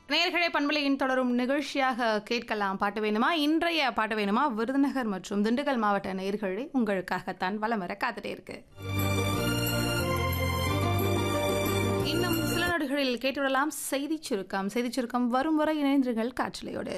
நேர்களே பண்பலையின் தொடரும் நிகழ்ச்சியாக கேட்கலாம் பாட்டு வேணுமா இன்றைய பாட்டு வேணுமா விருதுநகர் மற்றும் திண்டுக்கல் மாவட்ட நேர்களே உங்களுக்காகத்தான் வலம் வர காத்துட்டே இருக்கு இன்னும் சில நொடிகளில் கேட்டுவிடலாம் செய்தி சுருக்கம் செய்தி சுருக்கம் வரும் வரை இணைந்திருங்கள் காற்றலையோடு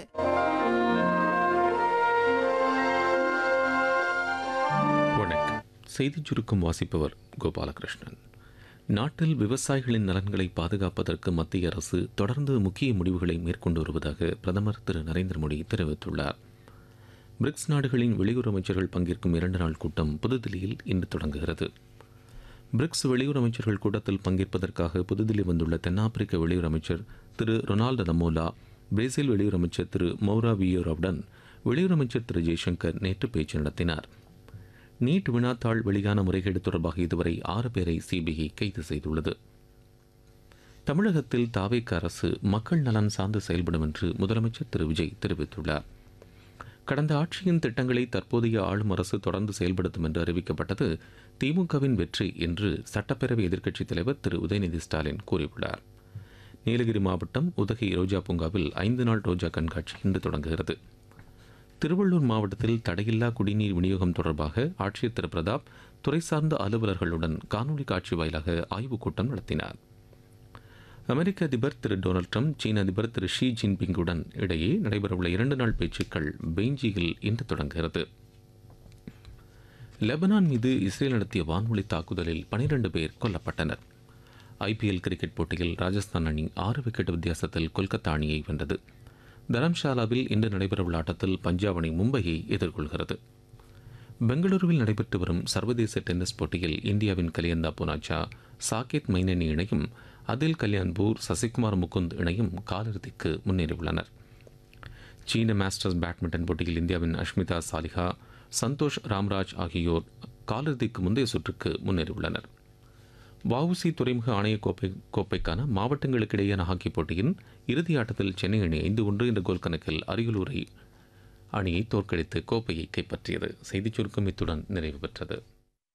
வணக்கம் செய்திச் சுருக்கம் வாசிப்பவர் கோபாலகிருஷ்ணன் நாட்டில் விவசாயிகளின் நலன்களை பாதுகாப்பதற்கு மத்திய அரசு தொடர்ந்து முக்கிய முடிவுகளை மேற்கொண்டு வருவதாக பிரதமர் திரு நரேந்திர மோடி தெரிவித்துள்ளார் பிரிக்ஸ் நாடுகளின் வெளியுறவு அமைச்சர்கள் பங்கேற்கும் இரண்டு நாள் கூட்டம் புதுதில்லியில் இன்று தொடங்குகிறது பிரிக்ஸ் வெளியுறவு அமைச்சர்கள் கூட்டத்தில் பங்கேற்பதற்காக புதுதில்லி வந்துள்ள தென்னாப்பிரிக்க வெளியுறவு அமைச்சர் திரு ரொனால்டு நமோலா பிரேசில் வெளியுறவு அமைச்சர் திரு மௌரா வியோராவுடன் வெளியுறவு அமைச்சர் திரு ஜெய்சங்கர் நேற்று பேச்சு நடத்தினார் நீட் வினாத்தாள் வெளியான முறைகேடு தொடர்பாக இதுவரை ஆறு பேரை சிபிஐ கைது செய்துள்ளது தமிழகத்தில் தாவேக்க அரசு மக்கள் நலன் சார்ந்து செயல்படும் என்று முதலமைச்சர் திரு விஜய் தெரிவித்துள்ளார் கடந்த ஆட்சியின் திட்டங்களை தற்போதைய ஆளும் அரசு தொடர்ந்து செயல்படுத்தும் என்று அறிவிக்கப்பட்டது திமுகவின் வெற்றி என்று சட்டப்பேரவை எதிர்க்கட்சித் தலைவர் திரு உதயநிதி ஸ்டாலின் கூறியுள்ளார் நீலகிரி மாவட்டம் உதகை ரோஜா பூங்காவில் ஐந்து நாள் ரோஜா கண்காட்சி இன்று தொடங்குகிறது திருவள்ளூர் மாவட்டத்தில் தடையில்லா குடிநீர் விநியோகம் தொடர்பாக ஆட்சியர் திரு பிரதாப் துறை சார்ந்த அலுவலர்களுடன் காணொலி காட்சி வாயிலாக ஆய்வுக் கூட்டம் நடத்தினார் அமெரிக்க அதிபர் திரு டொனால்ட் ட்ரம்ப் சீன அதிபர் திரு ஷி ஜின்பிங்குடன் இடையே நடைபெறவுள்ள இரண்டு நாள் பேச்சுக்கள் பெய்ஜியில் இன்று தொடங்குகிறது லெபனான் மீது இஸ்ரேல் நடத்திய வான்வழி தாக்குதலில் பனிரெண்டு பேர் கொல்லப்பட்டனர் ஐபிஎல் கிரிக்கெட் போட்டியில் ராஜஸ்தான் அணி ஆறு விக்கெட் வித்தியாசத்தில் கொல்கத்தா அணியை வென்றது தரம்ஷாலாவில் இன்று நடைபெறவுள்ள ஆட்டத்தில் பஞ்சாப் அணி மும்பையை எதிர்கொள்கிறது பெங்களூருவில் நடைபெற்று வரும் சர்வதேச டென்னிஸ் போட்டியில் இந்தியாவின் கலியந்தா புனாச்சா சாகேத் மைனனி இணையும் அதில் கல்யாண்பூர் சசிகுமார் முகுந்த் இணையும் காலிறுதிக்கு முன்னேறியுள்ளனர் சீன மாஸ்டர்ஸ் பேட்மிண்டன் போட்டியில் இந்தியாவின் அஷ்மிதா சாலிஹா சந்தோஷ் ராம்ராஜ் ஆகியோர் காலிறுதிக்கு முந்தைய சுற்றுக்கு முன்னேறியுள்ளனர் வஉசி துறைமுக ஆணைய கோப்பை கோப்பைக்கான மாவட்டங்களுக்கிடையேயான ஹாக்கி போட்டியின் இறுதி ஆட்டத்தில் சென்னை அணி ஐந்து ஒன்று என்ற கோல் கணக்கில் அரியலூரை அணியை தோற்கடித்து கோப்பையை கைப்பற்றியது செய்திச் சுருக்கம் இத்துடன் நிறைவு பெற்றது